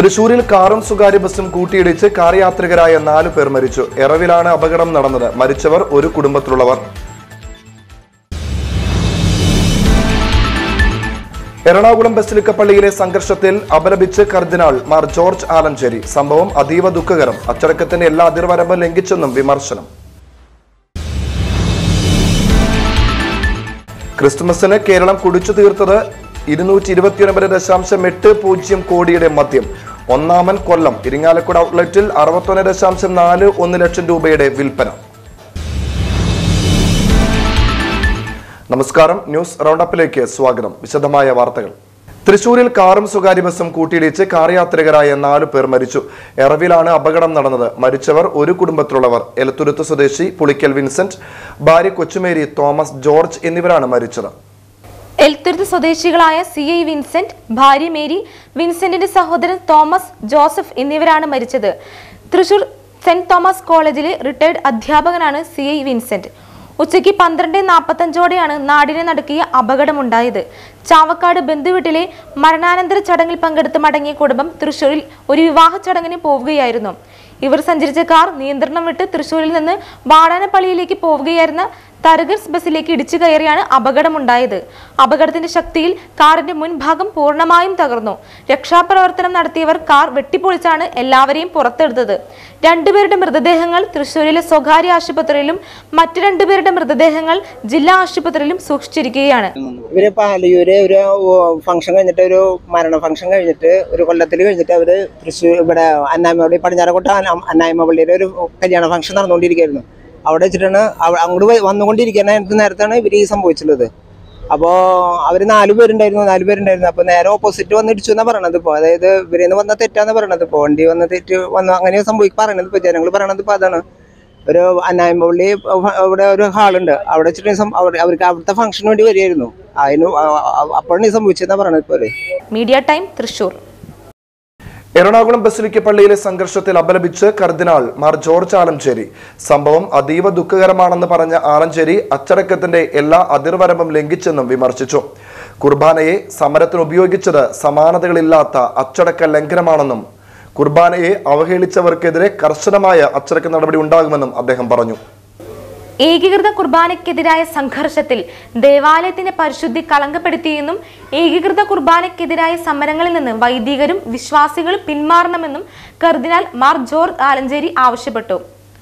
തൃശൂരിൽ കാറും സ്വകാര്യ ബസും കൂട്ടിയിടിച്ച് കാർ യാത്രികരായ നാലു പേർ മരിച്ചു എറവിലാണ് അപകടം നടന്നത് മരിച്ചവർ ഒരു കുടുംബത്തിലുള്ളവർ എറണാകുളം ബസിലിക്ക പള്ളിയിലെ സംഘർഷത്തിൽ അപലപിച്ച് കർദിനാൾ മാർ ജോർജ് ആലഞ്ചേരി സംഭവം അതീവ ദുഃഖകരം അച്ചടക്കത്തിന്റെ എല്ലാ അതിർവരമ്പ് ലംഘിച്ചെന്നും വിമർശനം ക്രിസ്തുമസിന് കേരളം കുടിച്ചു തീർത്തത് ഇരുന്നൂറ്റി ഇരുപത്തിയൊൻപത് ദശാംശം എട്ട് പൂജ്യം കോടിയുടെ മദ്യം ഒന്നാമൻ കൊല്ലം ഇരിങ്ങാലക്കുട ഔട്ട്ലെറ്റിൽ അറുപത്തൊന്ന് ദശാംശം നാല് ഒന്ന് ലക്ഷം രൂപയുടെ വിൽപ്പന നമസ്കാരം ന്യൂസ് റൗണ്ടപ്പിലേക്ക് സ്വാഗതം വിശദമായ വാർത്തകൾ തൃശൂരിൽ കാറും സ്വകാര്യ ബസും കൂട്ടിയിടിച്ച് കാർ യാത്രികരായ നാലു പേർ മരിച്ചു എറവിലാണ് അപകടം നടന്നത് മരിച്ചവർ ഒരു കുടുംബത്തിലുള്ളവർ എലത്തുരുത്ത് സ്വദേശി പുളിക്കൽ വിൻസെന്റ് ഭാര്യ കൊച്ചുമേരി തോമസ് ജോർജ് എന്നിവരാണ് മരിച്ചത് എൽത്തുരുത്ത് സ്വദേശികളായ സി ഐ വിൻസെന്റ് ഭാര്യ മേരി വിൻസെന്റിന്റെ സഹോദരൻ തോമസ് ജോസഫ് എന്നിവരാണ് മരിച്ചത് തൃശൂർ സെന്റ് തോമസ് കോളേജിലെ റിട്ടയർഡ് അധ്യാപകനാണ് സി ഐ വിൻസെന്റ് ഉച്ചയ്ക്ക് പന്ത്രണ്ട് നാൽപ്പത്തഞ്ചോടെയാണ് നാടിനെ നടുക്കിയ അപകടമുണ്ടായത് ചാവക്കാട് ബന്ധുവീട്ടിലെ മരണാനന്തര ചടങ്ങിൽ പങ്കെടുത്ത് മടങ്ങിയ കുടുംബം തൃശൂരിൽ ഒരു വിവാഹ ചടങ്ങിന് പോവുകയായിരുന്നു ഇവർ സഞ്ചരിച്ച കാർ നിയന്ത്രണം വിട്ട് തൃശൂരിൽ നിന്ന് വാടാനപ്പള്ളിയിലേക്ക് പോവുകയായിരുന്ന തരഗർസ് ബസ്സിലേക്ക് ഇടിച്ചു കയറിയാണ് അപകടമുണ്ടായത് അപകടത്തിന്റെ ശക്തിയിൽ കാറിന്റെ മുൻഭാഗം പൂർണ്ണമായും തകർന്നു രക്ഷാപ്രവർത്തനം നടത്തിയവർ കാർ വെട്ടിപ്പൊളിച്ചാണ് എല്ലാവരെയും പുറത്തെടുത്തത് രണ്ടുപേരുടെ മൃതദേഹങ്ങൾ തൃശൂരിലെ സ്വകാര്യ ആശുപത്രിയിലും മറ്റു രണ്ടുപേരുടെ മൃതദേഹങ്ങൾ ജില്ലാ ആശുപത്രിയിലും സൂക്ഷിച്ചിരിക്കുകയാണ് ഇവര് പാലയൂര് ഒരു ഫംഗ്ഷൻ കഴിഞ്ഞിട്ട് ഒരു മരണ ഫംഗ്ഷൻ കഴിഞ്ഞിട്ട് ഒരു കൊല്ലത്തിൽ കഴിഞ്ഞിട്ട് അവര് തൃശ്ശൂർ ഇവിടെ അന്നായ്മപള്ളി പടിഞ്ഞാറക്കോട്ട അന്ന- അന്നായ്മപള്ളിയിലെ ഒരു കല്യാണ ഫംഗ്ഷൻ നടന്നുകൊണ്ടിരിക്കുകയായിരുന്നു അവിടെ വെച്ചിട്ടാണ് അവ- അങ്ങോട്ട് വ- വന്നുകൊണ്ടിരിക്കുന്ന നേരത്താണ് ഇവർ ഈ സംഭവിച്ചുള്ളത് അപ്പോൾ അവർ നാല് പേരുണ്ടായിരുന്നു നാല് പേരുണ്ടായിരുന്നു അപ്പോൾ നേരെ ഓപ്പോസിറ്റ് വന്ന് ഇടിച്ചു എന്നാണ് പറയണത് ഇപ്പോൾ അതായത് ഇവരിൽ നിന്ന് വന്ന തെറ്റാന്ന് പറയണത് ഇപ്പോൾ വണ്ടി വന്ന് തെറ്റ് വന്ന് അങ്ങനെ സംഭവിക്കും പറയണത് ഇപ്പോൾ ജനങ്ങൾ പറയണത് ഇപ്പോൾ അതാണ് ഒരു അന്നായമ്പള്ളി ഇവിടെ ഒരു ഹാളുണ്ട് അവിടെ വെച്ചിട്ട് ഈ സം- അവർ- അവർക്ക് അവിടുത്തെ ഫംഗ്ഷന് വേണ്ടി വരികയായിരുന്നു അതിന് അപ്പോഴാണ് ഈ സംഭവിച്ചതെന്നാണ് പറയണത് ഇപ്പോൾ അവര്. Media time Thrissur Ernakulam basilica പള്ളിയിലെ സംഘർഷത്തിൽ അപലപിച്ച് കർദിനാൾ മാർ ജോർജ് ആലഞ്ചേരി സംഭവം അതീവ ദുഃഖകരമാണെന്ന് പറഞ്ഞ ആലഞ്ചേരി അച്ചടക്കത്തിന്റെ എല്ലാ അതിർവരമ്പും ലംഘിച്ചെന്നും വിമർശിച്ചു കുർബാനയെ സമരത്തിന് ഉപയോഗിച്ചത് സമാനതകളില്ലാത്ത അച്ചടക്ക ലംഘനമാണെന്നും കുർബാനയെ അവഹേളിച്ചവർക്കെതിരെ കർശനമായ അച്ചടക്ക നടപടി ഉണ്ടാകുമെന്നും അദ്ദേഹം പറഞ്ഞു ഏകീകൃത കുർബാനയ്ക്കെതിരായ സംഘർഷത്തിൽ ദേവാലയത്തിന്റെ പരിശുദ്ധി കളങ്കപ്പെടുത്തിയെന്നും ഏകീകൃത കുർബാനയ്ക്കെതിരായ സമരങ്ങളിൽ നിന്ന് വൈദികരും വിശ്വാസികളും പിന്മാറണമെന്നും കർദിനാൾ മാർ ജോർജ് ആലഞ്ചേരി ആവശ്യപ്പെട്ടു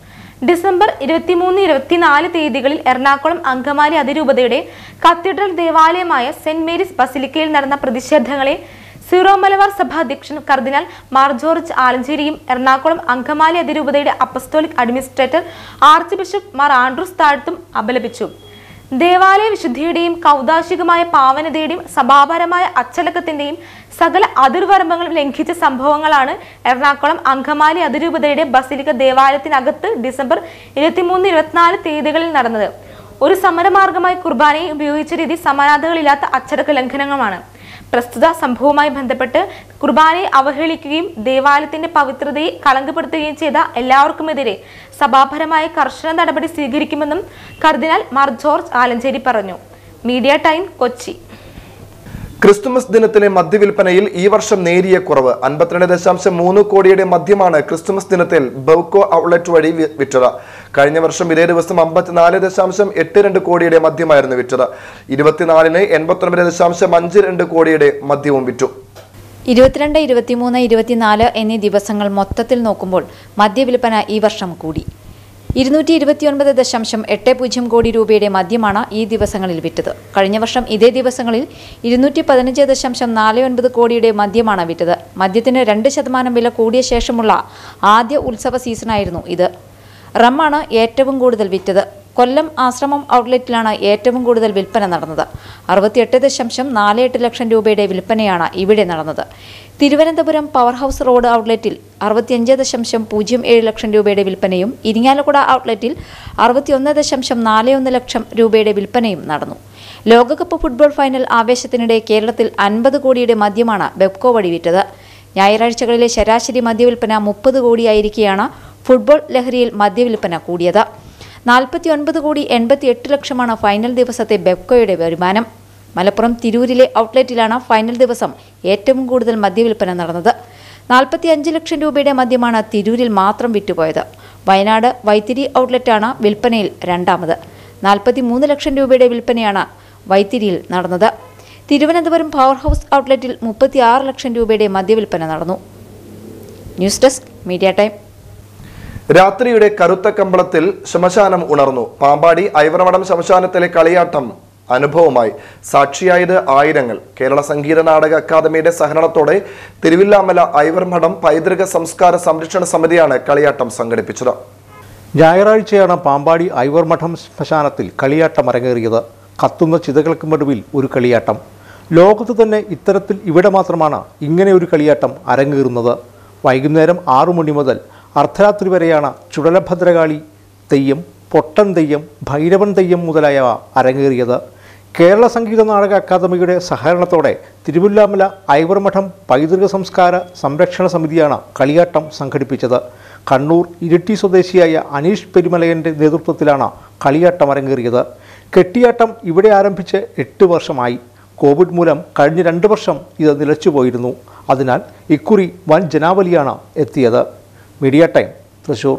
ഡിസംബർ ഇരുപത്തിമൂന്ന് ഇരുപത്തിനാല് തീയതികളിൽ എറണാകുളം അങ്കമാലി അതിരൂപതയുടെ കത്തീഡ്രൽ ദേവാലയമായ സെന്റ് മേരീസ് ബസിലിക്കയിൽ നടന്ന പ്രതിഷേധങ്ങളെ സീറോ മലബാർ സഭ അധ്യക്ഷൻ കർദിനാൾ മാർ ജോർജ് ആലഞ്ചേരിയും എറണാകുളം അങ്കമാലി അതിരൂപതയുടെ apostolic administrator archbishop Mar Andrews താഴ്ത്തും അപലപിച്ചു ദേവാലയ വിശുദ്ധിയുടെയും കൗതാശികമായ പാവനതയുടെയും സഭാപരമായ അച്ചടക്കത്തിന്റെയും സകല അതിർവരമ്പങ്ങളും ലംഘിച്ച സംഭവങ്ങളാണ് എറണാകുളം അങ്കമാലി അതിരൂപതയുടെ ബസിലിക്ക ദേവാലയത്തിനകത്ത് ഡിസംബർ ഇരുപത്തിമൂന്ന് ഇരുപത്തിനാല് തീയതികളിൽ നടന്നത് ഒരു സമരമാർഗമായി കുർബാനയെ ഉപയോഗിച്ച രീതി സമാനതകളില്ലാത്ത അച്ചടക്ക ലംഘനങ്ങളുമാണ് പ്രസ്തുത സംഭവവുമായി ബന്ധപ്പെട്ട് കുർബാനയെ അവഹേളിക്കുകയും ദേവാലയത്തിന്റെ പവിത്രതയെ കളങ്കപ്പെടുത്തുകയും ചെയ്ത എല്ലാവർക്കുമെതിരെ സഭാപരമായ കർശന നടപടി സ്വീകരിക്കുമെന്നും കർദിനാൾ മാർ ജോർജ് ആലഞ്ചേരി പറഞ്ഞു മീഡിയ ടൈം കൊച്ചി ക്രിസ്തുമസ് ദിനത്തിലെ മദ്യവിൽപ്പനയിൽ ഈ വർഷം നേരിയ കുറവ് അൻപത്തിരണ്ട് ദശാംശം മൂന്ന് കോടിയുടെ മദ്യമാണ് ക്രിസ്തുമസ് ദിനത്തിൽ ബൗക്കോ ഔട്ട്ലെറ്റ് വഴി വി- വിറ്റത് കഴിഞ്ഞ വർഷം ഇതേ ദിവസം അമ്പത്തിനാല് ദശാംശം എട്ട് രണ്ട് കോടിയുടെ മദ്യമായിരുന്നു വിറ്റത് ഇരുപത്തിനാലിന് എൺപത്തൊൻപത് ദശാംശം അഞ്ച് രണ്ട് കോടിയുടെ മദ്യവും വിറ്റു ഇരുപത്തിരണ്ട് ഇരുപത്തിമൂന്ന് ഇരുപത്തിനാല് എന്നീ ദിവസങ്ങൾ മൊത്തത്തിൽ നോക്കുമ്പോൾ മദ്യവിൽപ്പന ഈ വർഷം കൂടി ഇരുന്നൂറ്റി ഇരുപത്തിയൊൻപത് ദശാംശം എട്ട് പൂജ്യം കോടി രൂപയുടെ മദ്യമാണ് ഈ ദിവസങ്ങളിൽ വിറ്റത് കഴിഞ്ഞ വർഷം ഇതേ ദിവസങ്ങളിൽ ഇരുന്നൂറ്റി പതിനഞ്ച് ദശാംശം നാല് ഒൻപത് കോടിയുടെ മദ്യമാണ് വിറ്റത് മദ്യത്തിന് രണ്ട് ശതമാനം വില കൂടിയ ശേഷമുള്ള ആദ്യ ഉത്സവ സീസണായിരുന്നു ഇത് റമ്മാണ് ഏറ്റവും കൂടുതൽ വിറ്റത് കൊല്ലം ആശ്രമം ഔട്ട്ലെറ്റിലാണ് ഏറ്റവും കൂടുതൽ വിൽപ്പന നടന്നത് അറുപത്തിയെട്ട് ദശാംശം നാല് എട്ട് ലക്ഷം രൂപയുടെ വിൽപ്പനയാണ് ഇവിടെ നടന്നത് തിരുവനന്തപുരം പവർ ഹൗസ് റോഡ് ഔട്ട്ലെറ്റിൽ അറുപത്തിയഞ്ച് ദശാംശം പൂജ്യം ഏഴ് ലക്ഷം രൂപയുടെ വിൽപ്പനയും ഇരിങ്ങാലക്കുട ഔട്ട്ലെറ്റിൽ അറുപത്തിയൊന്ന് ദശാംശം നാല് ഒന്ന് ലക്ഷം രൂപയുടെ വിൽപ്പനയും നടന്നു ലോകകപ്പ് ഫുട്ബോൾ ഫൈനൽ ആവേശത്തിനിടെ കേരളത്തിൽ അൻപത് കോടിയുടെ മദ്യമാണ് ബെബ്കോ വഴി വിറ്റത് ഞായറാഴ്ചകളിലെ ശരാശരി മദ്യവിൽപ്പന മുപ്പത് കോടിയായിരിക്കെയാണ് ഫുട്ബോൾ ലഹരിയിൽ മദ്യവിൽപ്പന കൂടിയത് നാൽപ്പത്തി ഒൻപത് കോടി എൺപത്തി എട്ട് ലക്ഷമാണ് ഫൈനൽ ദിവസത്തെ ബെബ്കോയുടെ വരുമാനം മലപ്പുറം തിരൂരിലെ ഔട്ട്ലെറ്റിലാണ് ഫൈനൽ ദിവസം ഏറ്റവും കൂടുതൽ മദ്യവിൽപ്പന നടന്നത് നാൽപ്പത്തി അഞ്ച് ലക്ഷം രൂപയുടെ മദ്യമാണ് തിരൂരിൽ മാത്രം വിറ്റുപോയത് വയനാട് വൈത്തിരി ഔട്ട്ലെറ്റാണ് വിൽപ്പനയിൽ രണ്ടാമത് നാൽപ്പത്തി മൂന്ന് ലക്ഷം രൂപയുടെ വിൽപ്പനയാണ് വൈത്തിരിയിൽ നടന്നത് തിരുവനന്തപുരം പവർ ഹൗസ് ഔട്ട്ലെറ്റിൽ മുപ്പത്തി ആറ് ലക്ഷം രൂപയുടെ മദ്യവിൽപ്പന നടന്നു ന്യൂസ് ഡെസ്ക് മീഡിയ ടൈം രാത്രിയുടെ കറുത്ത കമ്പളത്തിൽ ശ്മശാനം ഉണർന്നു പാമ്പാടി ഐവറമഠം ശ്മശാനത്തിലെ കളിയാട്ടം അനുഭവമായി സാക്ഷിയായത് ആയിരങ്ങൾ കേരള സംഗീത നാടക അക്കാദമിയുടെ സഹകരണത്തോടെ തിരുവില്ലാമല ഐവർമഠം പൈതൃക സംസ്കാര സംരക്ഷണ സമിതിയാണ് കളിയാട്ടം സംഘടിപ്പിച്ചത് ഞായറാഴ്ചയാണ് പാമ്പാടി ഐവർമഠം ശ്മശാനത്തിൽ കളിയാട്ടം അരങ്ങേറിയത് കത്തുന്ന ചിതകൾക്ക് നടുവിൽ ഒരു കളിയാട്ടം ലോകത്ത് തന്നെ ഇത്തരത്തിൽ ഇവിടെ മാത്രമാണ് ഇങ്ങനെ ഒരു കളിയാട്ടം അരങ്ങേറുന്നത് വൈകുന്നേരം ആറു മണി മുതൽ അർദ്ധരാത്രി വരെയാണ് ചുടലഭദ്രകാളി തെയ്യം പൊട്ടൻ തെയ്യം ഭൈരവൻ തെയ്യം മുതലായവ അരങ്ങേറിയത് കേരള സംഗീത നാടക അക്കാദമിയുടെ സഹകരണത്തോടെ തിരുവല്ലാമല ഐവർമഠം പൈതൃക സംസ്കാര സംരക്ഷണ സമിതിയാണ് കളിയാട്ടം സംഘടിപ്പിച്ചത് കണ്ണൂർ ഇരിട്ടി സ്വദേശിയായ അനീഷ് പെരുമലയൻ്റെ നേതൃത്വത്തിലാണ് കളിയാട്ടം അരങ്ങേറിയത് കെട്ടിയാട്ടം ഇവിടെ ആരംഭിച്ച് എട്ട് വർഷമായി കോവിഡ് മൂലം കഴിഞ്ഞ രണ്ട് വർഷം ഇത് നിലച്ചുപോയിരുന്നു അതിനാൽ ഇക്കുറി വൻ ജനാവലിയാണ് എത്തിയത് മീഡിയ ടൈം തൃശൂർ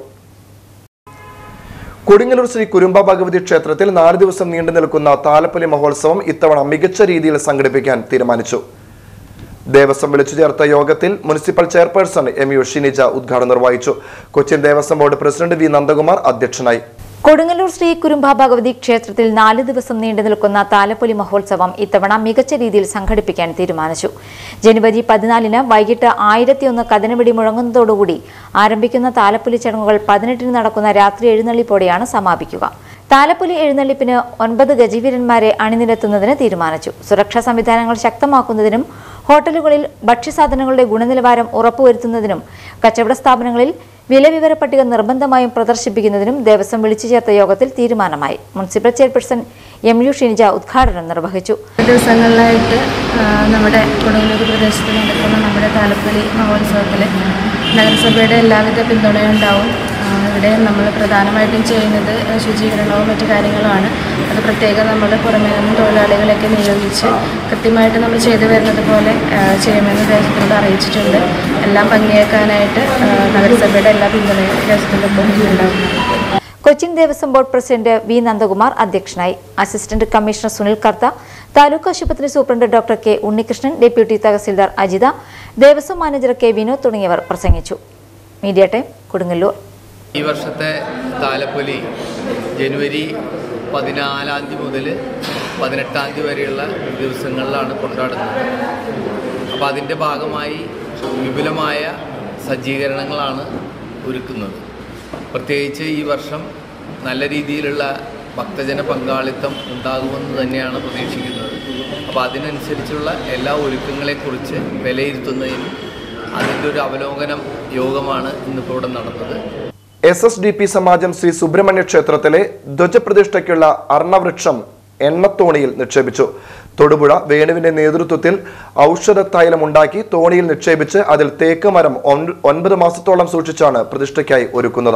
കൊടുങ്ങല്ലൂർ ശ്രീ കുരുമ്പ ഭഗവതി ക്ഷേത്രത്തിൽ നാല് ദിവസം നീണ്ടു നിൽക്കുന്ന താലപ്പൊലി മഹോത്സവം ഇത്തവണ മികച്ച രീതിയിൽ സംഘടിപ്പിക്കാൻ തീരുമാനിച്ചു ദേവസ്വം വിളിച്ചു ചേർത്ത യോഗത്തിൽ municipal chairperson M U Shinija ഉദ്ഘാടനം നിർവഹിച്ചു Cochin Devaswom board president V Nandakumar അധ്യക്ഷനായി കൊടുങ്ങല്ലൂർ ശ്രീ കുരുംബ ഭഗവതി ക്ഷേത്രത്തിൽ നാല് ദിവസം നീണ്ടു നിൽക്കുന്ന താലപ്പൊലി മഹോത്സവം ഇത്തവണ മികച്ച രീതിയിൽ സംഘടിപ്പിക്കാൻ തീരുമാനിച്ചു ജനുവരി പതിനാലിന് വൈകിട്ട് ആയിരത്തിയൊന്ന് കഥനവെടി മുഴങ്ങുന്നതോടുകൂടി ആരംഭിക്കുന്ന താലപ്പൊലി ചടങ്ങുകൾ പതിനെട്ടിന് നടക്കുന്ന രാത്രി എഴുന്നള്ളിപ്പോടെയാണ് സമാപിക്കുക താലപ്പൊലി എഴുന്നള്ളിപ്പിന് ഒൻപത് ഗജവീരന്മാരെ അണിനിരത്തുന്നതിന് തീരുമാനിച്ചു സുരക്ഷാ സംവിധാനങ്ങൾ ശക്തമാക്കുന്നതിനും ഹോട്ടലുകളിൽ ഭക്ഷ്യസാധനങ്ങളുടെ ഗുണനിലവാരം ഉറപ്പുവരുത്തുന്നതിനും കച്ചവട സ്ഥാപനങ്ങളിൽ വിലവിവര പട്ടിക നിർബന്ധമായും പ്രദർശിപ്പിക്കുന്നതിനും ദേവസ്വം വിളിച്ചു ചേർത്ത യോഗത്തിൽ തീരുമാനമായി municipal chairperson M U Shinija ഉദ്ഘാടനം നിർവഹിച്ചു ദിവസങ്ങളിലായിട്ട് ആ, നമ്മുടെ കൊടുങ്ങല്ലൂർ പ്രദേശത്ത് നടക്കുന്ന നമ്മുടെ താലപ്പൊലി മഹോത്സവത്തിൽ നഗരസഭയുടെ എല്ലാവിധ പിന്തുണയും ഉണ്ടാവും ആ, ഇവിടെ നമ്മൾ പ്രധാനമായിട്ടും ചെയ്യുന്നത് ശുചീകരണവും മറ്റു കാര്യങ്ങളുമാണ് അത് പ്രത്യേകം നമ്മൾ പുറമേ നിന്നും തൊഴിലാളികളെയൊക്കെ നിയോഗിച്ച് കൃത്യമായിട്ട് നമ്മൾ ചെയ്തു വരുന്നത് പോലെ ആ, ചെയ്യുമെന്ന് ദേശത്തിനോട് അറിയിച്ചിട്ടുണ്ട് എല്ലാം ഭംഗിയാക്കാനായിട്ട് ആ, നഗരസഭയുടെ എല്ലാ പിന്തുണയും ദേശത്തിൻ്റെ ഒപ്പം ഉണ്ടാവും Cochin Devaswom board president V Nandakumar അധ്യക്ഷനായി അസിസ്റ്റന്റ് കമ്മീഷണർ സുനിൽ കർത്ത താലൂക്ക് ആശുപത്രി superintendent doctor K Unnikrishnan deputy tahsildar Ajitha Devaswom manager K Vinod തുടങ്ങിയവർ പ്രസംഗിച്ചു മീഡിയ ടൈം കൊടുങ്ങല്ലൂർ ഈ വർഷത്തെ താലപ്പൊലി ജനുവരി പതിനാലാം തീയതി മുതൽ പതിനെട്ടാം തീയതി വരെയുള്ള ദിവസങ്ങളിലാണ് കൊണ്ടാടുന്നത് അപ്പോൾ അതിൻ്റെ ഭാഗമായി വിപുലമായ സജ്ജീകരണങ്ങളാണ് ഒരുക്കുന്നത് പ്രത്യേകിച്ച് ഈ വർഷം നല്ല രീതിയിലുള്ള ഭക്തജന പങ്കാളിത്തം ഉണ്ടാകുമെന്ന് തന്നെയാണ് പ്രതീക്ഷിക്കുന്നത് അപ്പോൾ അതിനനുസരിച്ചുള്ള എല്ലാ ഒരുക്കങ്ങളെക്കുറിച്ച് വിലയിരുത്തുന്നതിനും അതിൻ്റെ ഒരു അവലോകനം യോഗമാണ് ഇന്നിപ്പോൾ ഇവിടെ നടന്നത് S S D P Samajam Sree Subrahmanya ക്ഷേത്രത്തിലെ ധ്വജപ്രതിഷ്ഠയ്ക്കുള്ള അർണവൃക്ഷം എണ്ണത്തോണിയിൽ നിക്ഷേപിച്ചു തൊടുപുഴ വേണുവിന്റെ നേതൃത്വത്തിൽ ഔഷധ തൈലം ഉണ്ടാക്കി തോണിയിൽ നിക്ഷേപിച്ച് അതിൽ തേക്ക് മരം ഒൻ- ഒൻപത് മാസത്തോളം സൂക്ഷിച്ചാണ് പ്രതിഷ്ഠയ്ക്കായി ഒരുക്കുന്നത്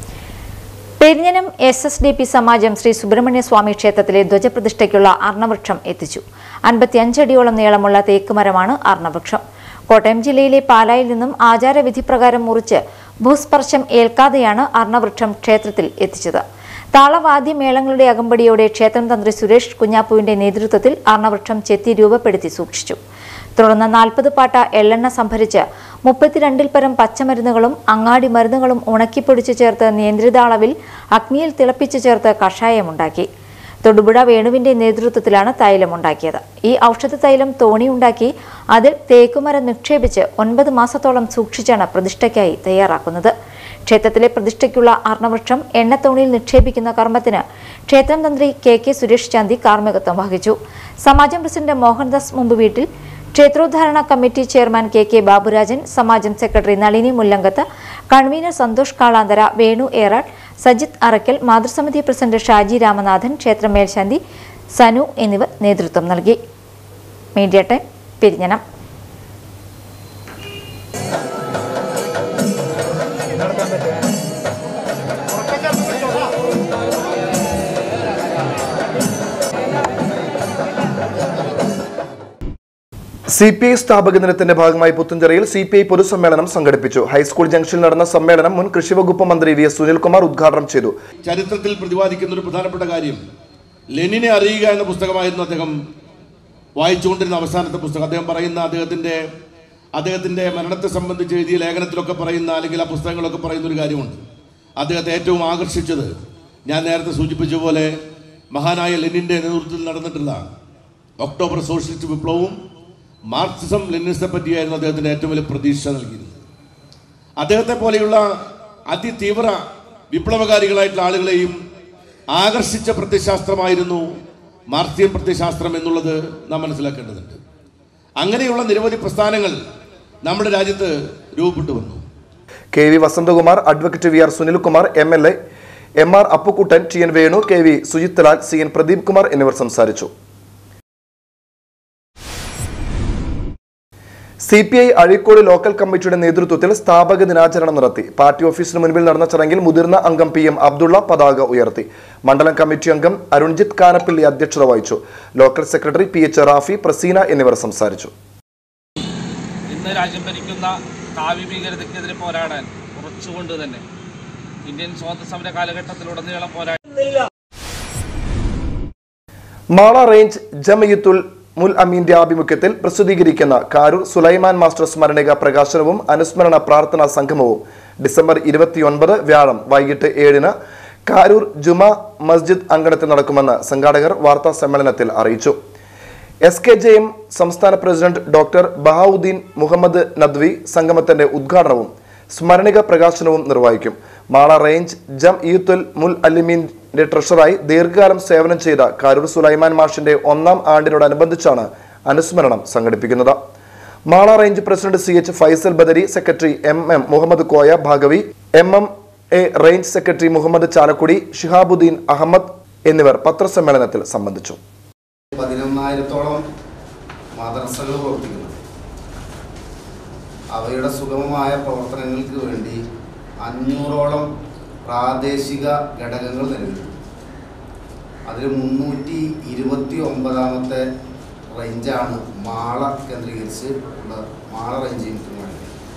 Perinjanam S S D P Samajam Sree Subrahmanya Swami ക്ഷേത്രത്തിലെ ധ്വജപ്രതിഷ്ഠയ്ക്കുള്ള അർണവൃക്ഷം എത്തിച്ചു അൻപത്തിയഞ്ചടിയോളം നീളമുള്ള തേക്കുമരമാണ് അർണവൃക്ഷം കോട്ടയം ജില്ലയിലെ പാലായിൽ നിന്നും ആചാരവിധി പ്രകാരം മുറിച്ച് ഭൂസ്പർശം ഏൽക്കാതെയാണ് അർണവൃക്ഷം ക്ഷേത്രത്തിൽ എത്തിച്ചത് താളവാദ്യ മേളങ്ങളുടെ അകമ്പടിയോടെ ക്ഷേത്രം തന്ത്രി സുരേഷ് കുഞ്ഞാപ്പുവിന്റെ നേതൃത്വത്തിൽ അർണവൃക്ഷം ചെത്തി രൂപപ്പെടുത്തി സൂക്ഷിച്ചു തുടർന്ന് നാൽപ്പത് പാട്ട എള്ളെണ്ണ സംഭരിച്ച് മുപ്പത്തിരണ്ടിൽ പരം പച്ചമരുന്നുകളും അങ്ങാടി മരുന്നുകളും ഉണക്കിപ്പൊടിച്ചു ചേർത്ത് നിയന്ത്രിത അളവിൽ അഗ്നിയിൽ തിളപ്പിച്ചു ചേർത്ത് കഷായമുണ്ടാക്കി തൊടുപുഴ വേണുവിന്റെ നേതൃത്വത്തിലാണ് തൈലമുണ്ടാക്കിയത് ഈ ഔഷധ തൈലം തോണി ഉണ്ടാക്കി അതിൽ തേക്കുമരം നിക്ഷേപിച്ച് ഒൻപത് മാസത്തോളം സൂക്ഷിച്ചാണ് പ്രതിഷ്ഠയ്ക്കായി തയ്യാറാക്കുന്നത് ക്ഷേത്രത്തിലെ പ്രതിഷ്ഠയ്ക്കുള്ള അർണവൃക്ഷം എണ്ണത്തോണിയിൽ നിക്ഷേപിക്കുന്ന കർമ്മത്തിന് ക്ഷേത്രം തന്ത്രി കെ കെ സുരേഷ് ചാന്തി കാർമ്മികത്വം വഹിച്ചു സമാജം പ്രസിഡന്റ് മോഹൻദാസ് മുമ്പ് വീട്ടിൽ ക്ഷേത്രോദ്ധാരണ committee chairman K K Baburajan Samajam secretary Nalini Mullankath convener Santhosh Kalanthara Venu Erattu Sajith Arakkal മാതൃസമിതി പ്രസിഡന്റ് ഷാജി രാമനാഥൻ ക്ഷേത്ര മേൽശാന്തി സനു എന്നിവർ നേതൃത്വം നൽകി media time Perinjanam C C P I സ്ഥാപക ദിനത്തിന്റെ ഭാഗമായി പുത്തഞ്ചിറയിൽ സി പി ഐ പൊതുസമ്മേളനം സംഘടിപ്പിച്ചു ഹൈസ്കൂൾ ജംഗ്ഷനിൽ നടന്ന സമ്മേളനം മുൻ കൃഷിവകുപ്പ് മന്ത്രി വി എസ് സുനിൽകുമാർ ഉദ്ഘാടനം ചെയ്തു ചരിത്രത്തിൽ പ്രതിപാദിക്കുന്ന ഒരു പ്രധാനപ്പെട്ട കാര്യം ലെനിനെ അറിയുക എന്ന പുസ്തകമായിരുന്നു അദ്ദേഹം വായിച്ചുകൊണ്ടിരുന്ന അവസാനത്തെ പുസ്തകം അദ്ദേഹം പറയുന്ന അദ്ദേഹത്തിൻ്റെ അദ്ദേഹത്തിൻ്റെ മരണത്തെ സംബന്ധിച്ച് എഴുതിയ ലേഖനത്തിലൊക്കെ പറയുന്ന അല്ലെങ്കിൽ ആ പുസ്തകങ്ങളൊക്കെ പറയുന്ന ഒരു കാര്യമുണ്ട് അദ്ദേഹത്തെ ഏറ്റവും ആകർഷിച്ചത് ഞാൻ നേരത്തെ സൂചിപ്പിച്ച പോലെ മഹാനായ ലെനിൻ്റെ നേതൃത്വത്തിൽ നടന്നിട്ടുള്ള ഒക്ടോബർ സോഷ്യലിസ്റ്റ് വിപ്ലവവും മാർക്സിസം ലെനിനിസത്തെ പറ്റിയായിരുന്നു അദ്ദേഹത്തിന് ഏറ്റവും വലിയ പ്രതീക്ഷ നൽകിയിരുന്നത് അദ്ദേഹത്തെ പോലെയുള്ള അതിതീവ്ര വിപ്ലവകാരികളായിട്ടുള്ള ആളുകളെയും ആകർഷിച്ച പ്രത്യശാസ്ത്രമായിരുന്നു മാർക്സിയൻ പ്രത്യശാസ്ത്രം എന്നുള്ളത് നാം മനസ്സിലാക്കേണ്ടതുണ്ട് അങ്ങനെയുള്ള നിരവധി പ്രസ്ഥാനങ്ങൾ നമ്മുടെ രാജ്യത്ത് രൂപപ്പെട്ടു വന്നു K V Vasanthakumar advocate V R Sunilkumar M L A M R Appukuttan T N Venu K V Sujith Lal C N Pradeep Kumar എന്നിവർ സംസാരിച്ചു C P I Azhikode local കമ്മിറ്റിയുടെ നേതൃത്വത്തിൽ സ്ഥാപക ദിനാചരണം നടത്തി പാർട്ടി ഓഫീസിന് മുൻപിൽ നടന്ന ചടങ്ങിൽ മുതിർന്ന അംഗം പി എം അബ്ദുള്ള പതാക ഉയർത്തി മണ്ഡലം കമ്മിറ്റി അംഗം അരുൺജിത്ത് കാനപ്പിള്ളി അധ്യക്ഷത വഹിച്ചു local secretary P H Rafi Praseena എന്നിവർ സംസാരിച്ചു ഇന്ന് രാജ്യം ഭരിക്കുന്ന കാവ്യ ഭീകരതയ്ക്കെതിരെ പോരാടാൻ ഉറച്ചുകൊണ്ട് തന്നെ ഇന്ത്യൻ സ്വാതന്ത്ര്യ സമര കാലഘട്ടത്തിലുടനീളം പോരാടി മാള റേഞ്ച് ജമയത്തുൽ മുൽ അമീന്റെ ആഭിമുഖ്യത്തിൽ പ്രസിദ്ധീകരിക്കുന്ന കാരൂർ സുലൈമാൻ മാസ്റ്റർ സ്മരണിക പ്രകാശനവും അനുസ്മരണ പ്രാർത്ഥനാ സംഗമവും ഡിസംബർ ഇരുപത്തിയൊൻപത് വ്യാഴം വൈകിട്ട് ഏഴിന് കാരൂർ ജുമ മസ്ജിദ് അങ്കണത്തിൽ നടക്കുമെന്ന് സംഘാടകർ വാർത്താ സമ്മേളനത്തിൽ അറിയിച്ചു എസ് കെ ജെ എം സംസ്ഥാന പ്രസിഡന്റ് ഡോക്ടർ ബഹാവുദ്ദീൻ മുഹമ്മദ് നദ്വി സംഗമത്തിന്റെ ഉദ്ഘാടനവും സ്മരണിക പ്രകാശനവും നിർവഹിക്കും മാള റേഞ്ച് ജം ഈത്തുൽ മുൽ അലിമീന്റെ ട്രഷറായി ദീർഘകാലം സേവനം ചെയ്ത കാരൂർ സുലൈമാൻ മാഷിന്റെ ഒന്നാം ആണ്ടിനോടനുബന്ധിച്ചാണ് അനുസ്മരണം സംഘടിപ്പിക്കുന്നത് Mala range president C H Faisal Badari secretary M M Muhammad Koya Bhagavi M M A range secretary Muhammad Chalakudy Shihabuddeen Ahmed എന്നിവർ പത്രസമ്മേളനത്തിൽ സംബന്ധിച്ചു പതിനൊന്നായിരത്തോളം മദ്രസകൾ പ്രവർത്തിക്കുന്നു അവയുടെ സുഗമമായ പ്രവർത്തനങ്ങൾക്ക് വേണ്ടി അഞ്ഞൂറോളം പ്രാദേശിക ഘടകങ്ങൾ നിലവിലുണ്ട് അതിൽ മുന്നൂറ്റി ഇരുപത്തി ഒമ്പതാമത്തെ റേഞ്ചാണ് മാള കേന്ദ്രീകരിച്ച് ഉള്ള മാള റേഞ്ച് യൂണിറ്റുമായി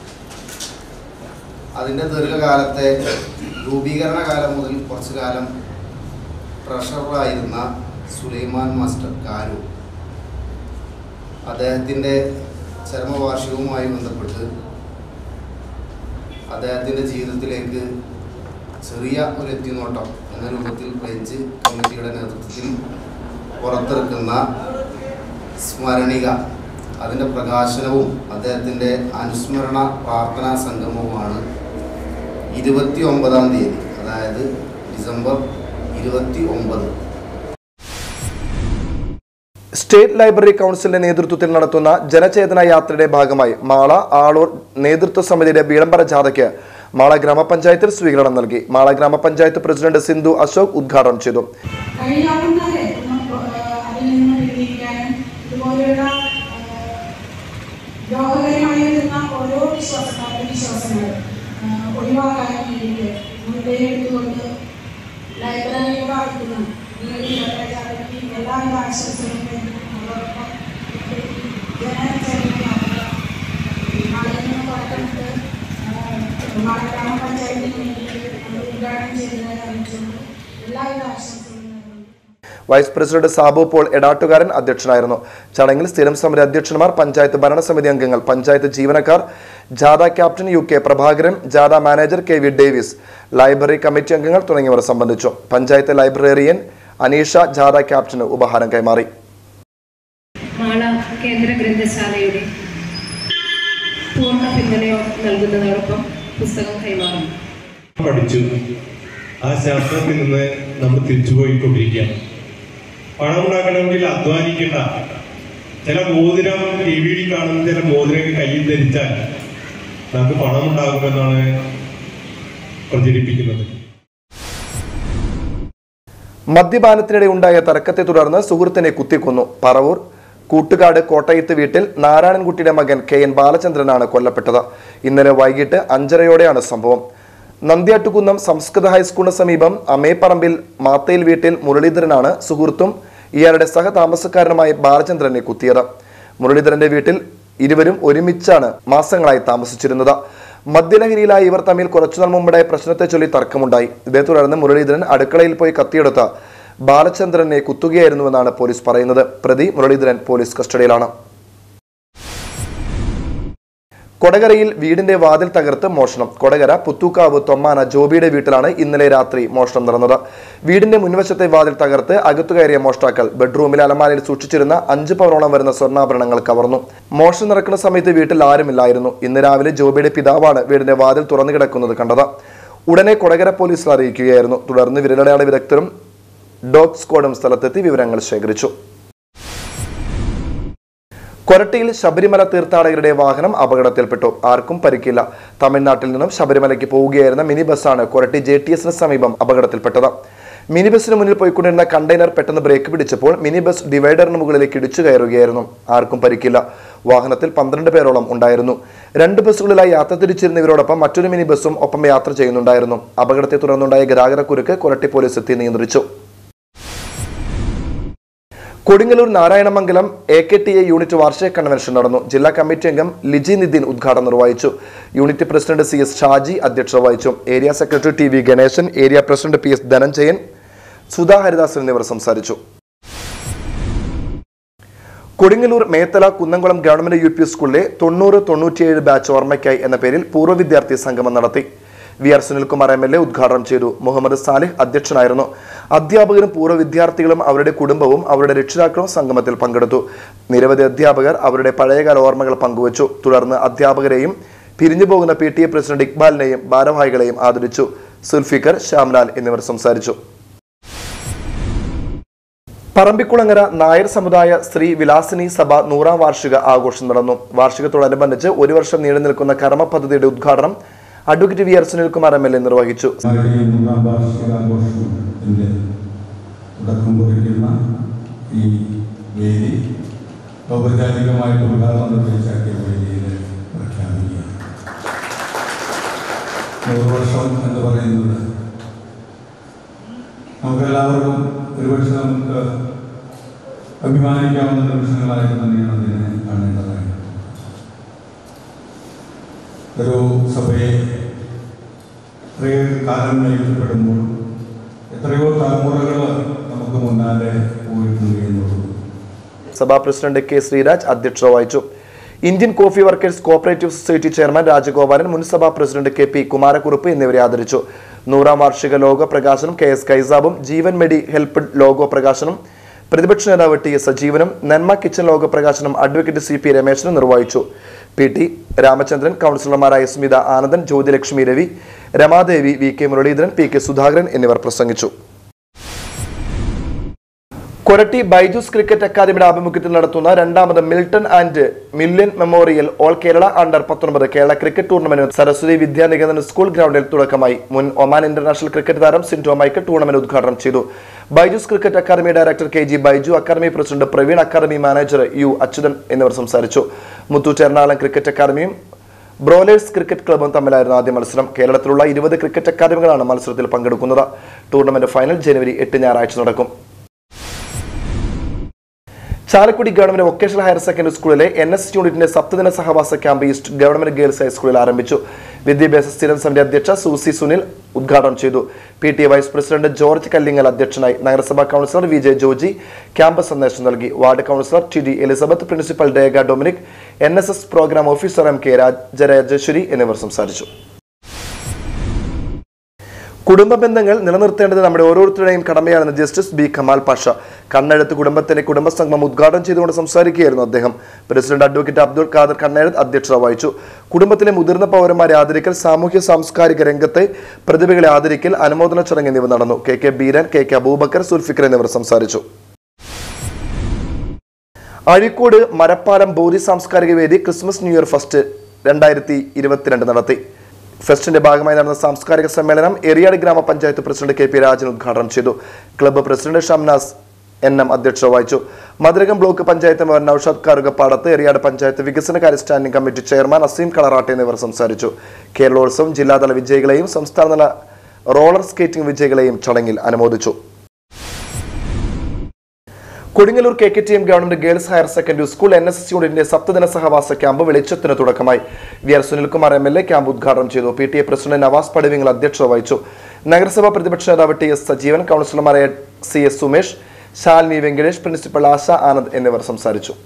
അതിൻ്റെ ദീർഘകാലത്തെ രൂപീകരണ കാലം മുതൽ കുറച്ചു കാലം ട്രഷററായിരുന്ന സുലൈമാൻ മാസ്റ്റർ കാരു അദ്ദേഹത്തിൻ്റെ ചരമവാർഷികവുമായി ബന്ധപ്പെട്ട് അദ്ദേഹത്തിൻ്റെ ജീവിതത്തിലേക്ക് ചെറിയ ഒരു എത്തിനോട്ടം എന്ന രൂപത്തിൽ റേഞ്ച് കമ്മിറ്റിയുടെ നേതൃത്വത്തിൽ പുറത്തിറക്കുന്ന സ്മരണിക അതിൻ്റെ പ്രകാശനവും അദ്ദേഹത്തിൻ്റെ അനുസ്മരണ പ്രാർത്ഥനാ സംഗമവുമാണ് ഇരുപത്തി ഒമ്പതാം തീയതി അതായത് ഡിസംബർ ഇരുപത്തി ഒമ്പത് സ്റ്റേറ്റ് ലൈബ്രറി കൗൺസിലിന്റെ നേതൃത്വത്തിൽ നടത്തുന്ന ജനചേതന യാത്രയുടെ ഭാഗമായി മാള ആളൂർ നേതൃത്വ സമിതിയുടെ വിളംബര ജാഥയ്ക്ക് മാള ഗ്രാമപഞ്ചായത്തിൽ സ്വീകരണം നൽകി മാള ഗ്രാമപഞ്ചായത്ത് പ്രസിഡന്റ് സിന്ധു അശോക് ഉദ്ഘാടനം ചെയ്തു കഴിയാവുന്നവരെ ഒന്ന് ഏഹ് അതിൽ നിന്ന് പിന്തിരിക്കാനും ഇതുപോലെയുള്ള രോഗകരമായി വരുന്ന ഓരോ വിശ്വാസങ്ങൾ വിശ്വാസങ്ങൾ ഏഹ് ഒഴിവാക്കാനും വേണ്ടിയിട്ട് മുൻകൈ എടുത്തുകൊണ്ട് ലൈബ്രറിയുടെ അടുത്തുനിന്ന് നിങ്ങൾക്ക് യാത്രയ്ക്ക് എല്ലാവിധ ആശംസകളും നേരുന്നു. അതോടൊപ്പം ജനചേതന യാത്ര നാളെ നിന്ന് തുടക്കമിട്ട് ഏഹ് മാള ഗ്രാമപഞ്ചായത്തിന് വേണ്ടിയിട്ട് നമ്മൾ ഉദ്ഘാടനം ചെയ്തതായി അറിയിച്ചുകൊണ്ട് എല്ലാവിധ ആശംസകളും നേരുന്നു. Vice president Sabu Paul Edattukaran അധ്യക്ഷനായിരുന്നു ചടങ്ങിൽ സ്ഥിരം സമിതി അധ്യക്ഷന്മാർ പഞ്ചായത്ത് ഭരണസമിതി അംഗങ്ങൾ പഞ്ചായത്ത് ജീവനക്കാർ ജാഥ ക്യാപ്റ്റൻ യു കെ പ്രഭാകരൻ ജാഥ manager K V Davis library committee അംഗങ്ങൾ തുടങ്ങിയവർ സംബന്ധിച്ചു പഞ്ചായത്ത് ലൈബ്രറിയൻ അനീഷ ജാഥ ക്യാപ്റ്റന് ഉപഹാരം കൈമാറി മാള കേന്ദ്ര ഗ്രന്ഥശാലയുടെ പൂർണ്ണ പിന്തുണയോ നൽകുന്നതോടൊപ്പം പുസ്തകം കൈമാറുന്നു പഠിച്ചു ആ ശാസ്ത്രത്തിൽ നിന്ന് നമ്മൾ തിരിച്ചുപോയിക്കൊണ്ടിരിക്കുകയാണ് പണം ഉണ്ടാക്കണമെങ്കിൽ അധ്വാനിക്കേണ്ട ചില മോതിരം ടി വിയിൽ കാണുന്ന ചില മോതിരം കയ്യിൽ ധരിച്ചാൽ നമുക്ക് പണം ഉണ്ടാകുമെന്നാണ് പ്രചരിപ്പിക്കുന്നത് മദ്യപാനത്തിനിടെ ഉണ്ടായ തർക്കത്തെ തുടർന്ന് സുഹൃത്തിനെ കുത്തിക്കൊന്നു പറവൂർ കൂട്ടുകാട് കോട്ടയത്ത് വീട്ടിൽ നാരായണൻകുട്ടിയുടെ മകൻ കെ എൻ ബാലചന്ദ്രനാണ് കൊല്ലപ്പെട്ടത് ഇന്നലെ വൈകിട്ട് അഞ്ചരയോടെയാണ് സംഭവം നന്ദ്യാട്ടുകുന്നം സംസ്കൃത ഹൈസ്കൂളിന് സമീപം അമേപ്പറമ്പിൽ മാത്തയിൽ വീട്ടിൽ മുരളീധരനാണ് സുഹൃത്തും ഇയാളുടെ സഹതാമസക്കാരനുമായ ബാലചന്ദ്രനെ കുത്തിയത് മുരളീധരന്റെ വീട്ടിൽ ഇരുവരും ഒരുമിച്ചാണ് മാസങ്ങളായി താമസിച്ചിരുന്നത് മദ്യലഹരിയിലായി ഇവർ തമ്മിൽ കുറച്ചുനാൾ മുമ്പുണ്ടായ പ്രശ്നത്തെ ചൊല്ലി തർക്കമുണ്ടായി ഇതേ തുടർന്ന് മുരളീധരൻ അടുക്കളയിൽ പോയി കത്തിയെടുത്ത ബാലചന്ദ്രനെ കുത്തുകയായിരുന്നുവെന്നാണ് പോലീസ് പറയുന്നത് പ്രതി മുരളീധരൻ പോലീസ് കസ്റ്റഡിയിലാണ് കൊടകരയിൽ വീടിന്റെ വാതിൽ തകർത്ത് മോഷണം കൊടകര പുത്തൂക്കാവ് തൊമ്മാന ജോബിയുടെ വീട്ടിലാണ് ഇന്നലെ രാത്രി മോഷണം നടന്നത് വീടിന്റെ മുൻവശത്തെ വാതിൽ തകർത്ത് അകത്തു കയറിയ മോഷ്ടാക്കൾ ബെഡ്റൂമിൽ അലമാരയിൽ സൂക്ഷിച്ചിരുന്ന അഞ്ച് പവനോളം വരുന്ന സ്വർണ്ണാഭരണങ്ങൾ കവർന്നു മോഷണം നടക്കുന്ന സമയത്ത് വീട്ടിൽ ആരുമില്ലായിരുന്നു ഇന്ന് രാവിലെ ജോബിയുടെ പിതാവാണ് വീടിന്റെ വാതിൽ തുറന്നു കിടക്കുന്നത് കണ്ടത് ഉടനെ കൊടകര പോലീസിൽ അറിയിക്കുകയായിരുന്നു തുടർന്ന് വിരലടയാള വിദഗ്ധരും ഡോഗ് സ്ക്വാഡും സ്ഥലത്തെത്തി വിവരങ്ങൾ ശേഖരിച്ചു കൊരട്ടിയിൽ ശബരിമല തീർത്ഥാടകരുടെ വാഹനം അപകടത്തിൽപ്പെട്ടു ആർക്കും പരിക്കില്ല തമിഴ്നാട്ടിൽ നിന്നും ശബരിമലയ്ക്ക് പോവുകയായിരുന്ന മിനി ബസ്സാണ് കൊരട്ടി ജെ ടി എസിന് സമീപം അപകടത്തിൽപ്പെട്ടത് മിനി ബസ്സിന് മുന്നിൽ പോയിക്കൊണ്ടിരുന്ന കണ്ടെയ്നർ പെട്ടെന്ന് ബ്രേക്ക് പിടിച്ചപ്പോൾ മിനി ബസ് ഡിവൈഡറിന് മുകളിലേക്ക് ഇടിച്ചു കയറുകയായിരുന്നു ആർക്കും പരിക്കില്ല വാഹനത്തിൽ പന്ത്രണ്ട് പേരോളം ഉണ്ടായിരുന്നു രണ്ട് ബസ്സുകളിലായി യാത്ര തിരിച്ചിരുന്ന ഇവരോടൊപ്പം മറ്റൊരു മിനി ബസ്സും ഒപ്പം യാത്ര ചെയ്യുന്നുണ്ടായിരുന്നു അപകടത്തെ തുടർന്നുണ്ടായ ഗതാഗതക്കുരുക്ക് കൊരട്ടി പോലീസ് എത്തി നിയന്ത്രിച്ചു Kodungallur Narayanamangalam A K T A unit വാർഷിക കൺവെൻഷൻ നടന്നു ജില്ലാ കമ്മിറ്റി അംഗം ലിജി നിതിൻ ഉദ്ഘാടനം നിർവഹിച്ചു unit president C S Shaji അധ്യക്ഷത വഹിച്ചു area secretary T V Ganesan area president P S Dhananjayan Sudha Haridasan എന്നിവർ സംസാരിച്ചു Kodungallur Methala Kunnamkulam government U P സ്കൂളിലെ തൊണ്ണൂറ് തൊണ്ണൂറ്റിയേഴ് ബാച്ച് ഓർമ്മയ്ക്കായി എന്ന പേരിൽ പൂർവ്വ വിദ്യാർത്ഥി സംഗമം നടത്തി V R Sunilkumar M L A ഉദ്ഘാടനം ചെയ്തു മുഹമ്മദ് സാലിഹ് അധ്യക്ഷനായിരുന്നു അധ്യാപകരും പൂർവ്വ വിദ്യാർത്ഥികളും അവരുടെ കുടുംബവും അവരുടെ രക്ഷിതാക്കളും സംഗമത്തിൽ പങ്കെടുത്തു നിരവധി അധ്യാപകർ അവരുടെ പഴയകാല ഓർമ്മകൾ പങ്കുവച്ചു തുടർന്ന് അധ്യാപകരെയും പിരിഞ്ഞു പോകുന്ന പി ടി എ പ്രസിഡന്റ് ഇക്ബാലിനെയും ഭാരവാഹികളെയും ആദരിച്ചു സുൽഫിക്കർ ശ്യാംലാൽ എന്നിവർ സംസാരിച്ചു പറമ്പിക്കുളങ്ങര നായർ സമുദായ സ്ത്രീ വിലാസിനി സഭ നൂറാം വാർഷിക ആഘോഷം നടന്നു വാർഷികത്തോടനുബന്ധിച്ച് ഒരു വർഷം നീണ്ടു നിൽക്കുന്ന കർമ്മ പദ്ധതിയുടെ ഉദ്ഘാടനം advocate V R Sunilkumar M L A നിർവഹിച്ചു മൂന്നാം വാർഷികാഘോഷത്തിന്റെ തുടക്കം കുറിക്കുന്ന ഈ വേദി ഔപചാരികമായിട്ട് ഉദ്ഘാടനം നിർവഹിച്ചാക്കിയ വേദിയിൽ പ്രഖ്യാപിക്കുക നൂറ് വർഷം എന്ന് പറയുന്നത് നമുക്കെല്ലാവർക്കും ഒരുപക്ഷെ നമുക്ക് അഭിമാനിക്കാവുന്ന നിമിഷങ്ങളായിട്ട് തന്നെയാണ് അതിനെ കാണേണ്ടതായിട്ട് ഒരു സഭയെ ഇത്രയും കാലം നയിക്കപ്പെടുമ്പോൾ എത്രയോ തലമുറകൾ നമുക്ക് മുന്നാലെ പോയിട്ടുണ്ട് എന്നുള്ളത് സഭാ പ്രസിഡന്റ് കെ ശ്രീരാജ് അധ്യക്ഷത വഹിച്ചു Indian coffee workers cooperative society chairman Rajagopalan മുൻ സഭാ പ്രസിഡന്റ് കെ പി കുമാരക്കുറുപ്പ് എന്നിവരെ ആദരിച്ചു നൂറാം വാർഷിക ലോഗോ പ്രകാശനം കെ എസ് കൈസാബും ജീവൻ മെഡി ഹെൽപ്പ് ലോഗോ പ്രകാശനം പ്രതിപക്ഷ നേതാവ് ടി എസ് സജീവനും നന്മ കിച്ചൺ ലോഗോ പ്രകാശനം അഡ്വക്കേറ്റ് സി പി രമേശനും നിർവഹിച്ചു പി ടി രാമചന്ദ്രൻ കൗൺസിലർമാരായ Smitha Anandan Jyothilakshmi Ravi Ramadevi V K Muraleedharan P K Sudhakaran എന്നിവർ പ്രസംഗിച്ചു കൊരട്ടി ബൈജൂസ് ക്രിക്കറ്റ് അക്കാദമിയുടെ ആഭിമുഖ്യത്തിൽ നടത്തുന്ന രണ്ടാമത് Milton and million memorial all Kerala under പത്തൊൻപത് Kerala cricket tournament Saraswathi Vidyaniketan school ഗ്രൗണ്ടിൽ തുടക്കമായി മുൻ ഒമാൻ ഇന്റർനാഷണൽ ക്രിക്കറ്റ് താരം സിൻറ്റോ മൈക്കൽ ടൂർണമെന്റ് ഉദ്ഘാടനം ചെയ്തു Byju's cricket academy director K G Baiju academy president Praveen academy manager U Achuthan എന്നിവർ സംസാരിച്ചു മുത്തൂറ്റ് എറണാകുളം ക്രിക്കറ്റ് അക്കാദമിയും ബ്രോലേഴ്സ് ക്രിക്കറ്റ് ക്ലബും തമ്മിലായിരുന്നു ആദ്യ മത്സരം കേരളത്തിലുള്ള ഇരുപത് ക്രിക്കറ്റ് അക്കാദമികളാണ് മത്സരത്തിൽ പങ്കെടുക്കുന്നത് ടൂർണമെന്റ് ഫൈനൽ ജനുവരി എട്ട് ഞായറാഴ്ച നടക്കും Chalakudy government vocational higher secondary സ്കൂളിലെ എൻ എസ് യൂണിറ്റിന്റെ സപ്തദിന സഹവാസ ക്യാമ്പ് ഈസ്റ്റ് ഗവൺമെന്റ് ഗേൾസ് ഹൈസ്കൂളിൽ ആരംഭിച്ചു വിദ്യാഭ്യാസ സ്ഥിരം സമിതി അധ്യക്ഷ സൂസി സുനിൽ ഉദ്ഘാടനം ചെയ്തു P T A vice president George Kallingal അധ്യക്ഷനായി നഗരസഭാ councillor V J Joji camp സന്ദേശം നൽകി ward councillor T D Elizabeth principal Rekha Dominic N S S programme officer M K Rajarajeswari എന്നിവർ സംസാരിച്ചു കുടുംബ ബന്ധങ്ങൾ നിലനിർത്തേണ്ടത് നമ്മുടെ ഓരോരുത്തരുടെയും കടമയാണെന്ന് ജസ്റ്റിസ് ബി കമാൽ പാഷ കണ്ണെഴുത്ത് കുടുംബത്തിന്റെ കുടുംബസംഗമം ഉദ്ഘാടനം ചെയ്തുകൊണ്ട് സംസാരിക്കുകയായിരുന്നു അദ്ദേഹം പ്രസിഡന്റ് അഡ്വക്കേറ്റ് അബ്ദുൾ ഖാദർ കണ്ണെഴുത്ത് അധ്യക്ഷത വഹിച്ചു കുടുംബത്തിലെ മുതിർന്ന പൗരന്മാരെ ആദരിക്കൽ സാമൂഹ്യ സാംസ്കാരിക രംഗത്തെ പ്രതിഭകളെ ആദരിക്കൽ അനുമോദന ചടങ്ങ് എന്നിവ നടന്നു K K Beeran K K Abubacker Zulfikar എന്നിവർ സംസാരിച്ചു അഴീക്കോട് മരപ്പാലം ബോധി സാംസ്കാരിക വേദി ക്രിസ്മസ് ന്യൂ ഇയർ ഫസ്റ്റ് രണ്ടായിരത്തി ഇരുപത്തിരണ്ട് നടത്തി ഫെസ്റ്റിന്റെ ഭാഗമായി നടന്ന സാംസ്കാരിക സമ്മേളനം എറിയാട് ഗ്രാമപഞ്ചായത്ത് പ്രസിഡന്റ് കെ പി രാജൻ ഉദ്ഘാടനം ചെയ്തു club president Shamnas N M അധ്യക്ഷത വഹിച്ചു മധുരകം ബ്ലോക്ക് പഞ്ചായത്ത് മെമ്പർ നൌഷാദ് കാറുകപ്പാടത്ത് എറിയാട് പഞ്ചായത്ത് വികസനകാര്യ standing committee chairman Azeem Kalaratte എന്നിവർ സംസാരിച്ചു കേരളോത്സവം ജില്ലാതല വിജയികളെയും സംസ്ഥാനതല റോളർ സ്കേറ്റിംഗ് വിജയികളെയും ചടങ്ങിൽ അനുമോദിച്ചു Kodungallur K K T M government girls higher secondary school N S S യൂണിറ്റിന്റെ സപ്തദിന സഹവാസ ക്യാമ്പ് വെളിച്ചത്തിന് തുടക്കമായി V R Sunilkumar M L A camp ഉദ്ഘാടനം ചെയ്തു P T A president Navas Padivingal അധ്യക്ഷത വഹിച്ചു നഗരസഭാ പ്രതിപക്ഷ നേതാവ് ടി എസ് സജീവൻ കൗൺസിലർമാരായ C S Sumesh Shalini Venkatesh principal Asha Anand എന്നിവർ സംസാരിച്ചു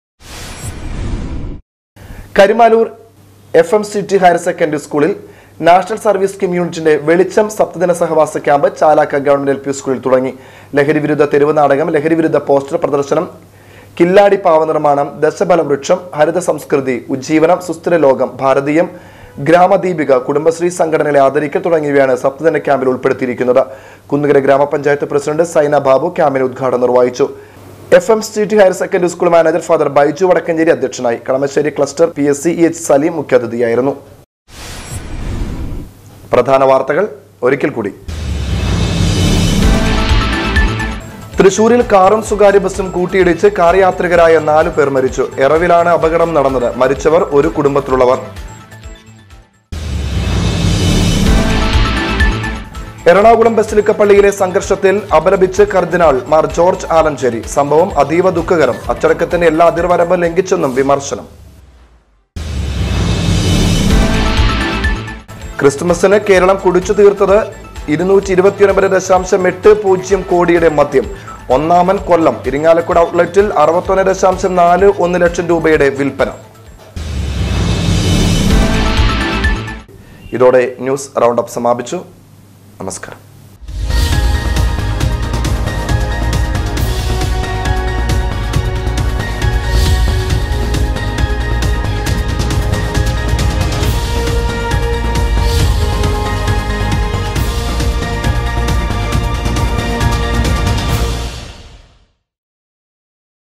Karimalur F M C T higher secondary സ്കൂളിൽ നാഷണൽ സർവീസ് സ്കീം യൂണിറ്റിന്റെ വെളിച്ചം സപ്തദിന സഹവാസ camp Chalakka government L P സ്കൂളിൽ തുടങ്ങി ലഹരി വിരുദ്ധ തെരുവ് നാടകം ലഹരി വിരുദ്ധ പോസ്റ്റർ പ്രദർശനം കില്ലാടി പാവനിർമ്മാണം ദശബല വൃക്ഷം ഹരിത സംസ്കൃതി ഉജ്ജീവനം സുസ്ഥിര ലോകം ഭാരതീയം ഗ്രാമദീപിക കുടുംബശ്രീ സംഘടനകളെ ആദരിക്കൽ തുടങ്ങിയവയാണ് സപ്തദിന ക്യാമ്പിൽ ഉൾപ്പെടുത്തിയിരിക്കുന്നത് കുന്നുകര ഗ്രാമപഞ്ചായത്ത് പ്രസിഡന്റ് സൈന ബാബു ക്യാമ്പിന് ഉദ്ഘാടനം നിർവഹിച്ചു F M C T higher secondary school manager father Baiju Vadakkanchery അധ്യക്ഷനായി Kalamassery cluster P S C H Saleem മുഖ്യാതിഥിയായിരുന്നു പ്രധാന വാർത്തകൾ ഒരിക്കൽ കൂടി തൃശൂരിൽ കാറും സ്വകാര്യ ബസും കൂട്ടിയിടിച്ച് കാർ യാത്രികരായ നാലു പേർ മരിച്ചു എറവിലാണ് അപകടം നടന്നത് മരിച്ചവർ ഒരു കുടുംബത്തിലുള്ളവർ എറണാകുളം ബസിലിക്ക പള്ളിയിലെ സംഘർഷത്തിൽ അപലപിച്ച് കർദിനാൾ മാർ ജോർജ് ആലഞ്ചേരി സംഭവം അതീവ ദുഃഖകരം അച്ചടക്കത്തിന്റെ എല്ലാ അതിർവരമ്പും ലംഘിച്ചെന്നും വിമർശനം ക്രിസ്തുമസിന് കേരളം കുടിച്ചു തീർത്തത് ഇരുന്നൂറ്റി ഇരുപത്തിയൊൻപത് ദശാംശം എട്ട് പൂജ്യം കോടിയുടെ മദ്യം ഒന്നാമൻ കൊല്ലം ഇരിങ്ങാലക്കുട ഔട്ട്ലെറ്റിൽ അറുപത്തൊന്ന് ദശാംശം നാല് ഒന്ന് ലക്ഷം രൂപയുടെ വിൽപ്പന ഇതോടെ ന്യൂസ് റൗണ്ട് അപ്പ് സമാപിച്ചു നമസ്കാരം